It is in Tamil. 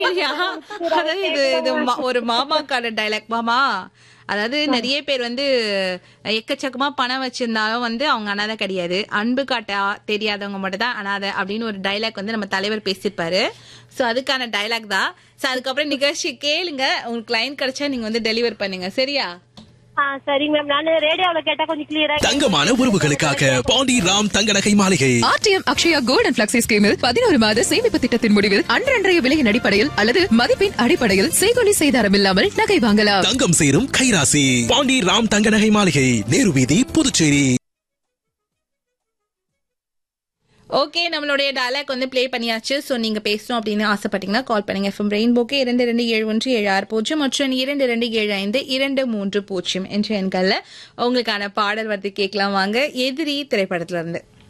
சரியா அதாவது இது இது மா- ஒரு மாமாக்கான டைலாக் மாமா அதாவது நிறைய பேர் வந்து எக்கச்சக்கமா பணம் வச்சிருந்தாலும் வந்து அவங்க அனாதை கிடையாது அன்பு காட்ட தெரியாதவங்க மட்டும் தான் அனாதை அப்படின்னு ஒரு டைலாக் வந்து நம்ம தலைவர் பேசியிருப்பாரு சோ அதுக்கான டைலாக் தான் சோ அதுக்கப்புறம் நிகழ்ச்சி கேளுங்க உங்களுக்கு லைன் கிடைச்சா நீங்க வந்து டெலிவர் பண்ணுங்க சரியா ஆ சரிங்க மேம் நான் ரேடியோல கேட்டா கொஞ்சம் கிளியரா தங்கமான உறவுகளுக்காக பாண்டி ராம் தங்க நகை மாளிகை RTM Akshaya gold and flexi ஸ்கீமில் பதினோரு மாத சேமிப்பு திட்டத்தின் முடிவில் அன்றன்றைய விலையின் அடிப்படையில் அல்லது மதிப்பின் அடிப்படையில் செய்கொலி செய்தாரம் இல்லாமல் நகை வாங்கலாம் தங்கம் சேரும் கைராசி பாண்டி ராம் தங்க நகை மாளிகை நேரு வீதி புதுச்சேரி ஓகே நம்மளுடைய டயலாக் வந்து ப்ளே பண்ணியாச்சு ஸோ நீங்க பேசணும் அப்படின்னு ஆசைப்பட்டீங்கன்னா கால் பண்ணுங்க எஃப்எம் ரெயின்போக்கு இரண்டு ரெண்டு ஏழு ஒன்று ஏழு ஆறு பூஜ்ஜியம் மற்றும் இரண்டு ரெண்டு ஏழு ஐந்து இரண்டு மூன்று பூஜ்ஜியம் என்ற எண்கள்ல உங்களுக்கான பாடல் வந்து கேட்கலாம் வாங்க எதிரி திரைப்படத்துல இருந்து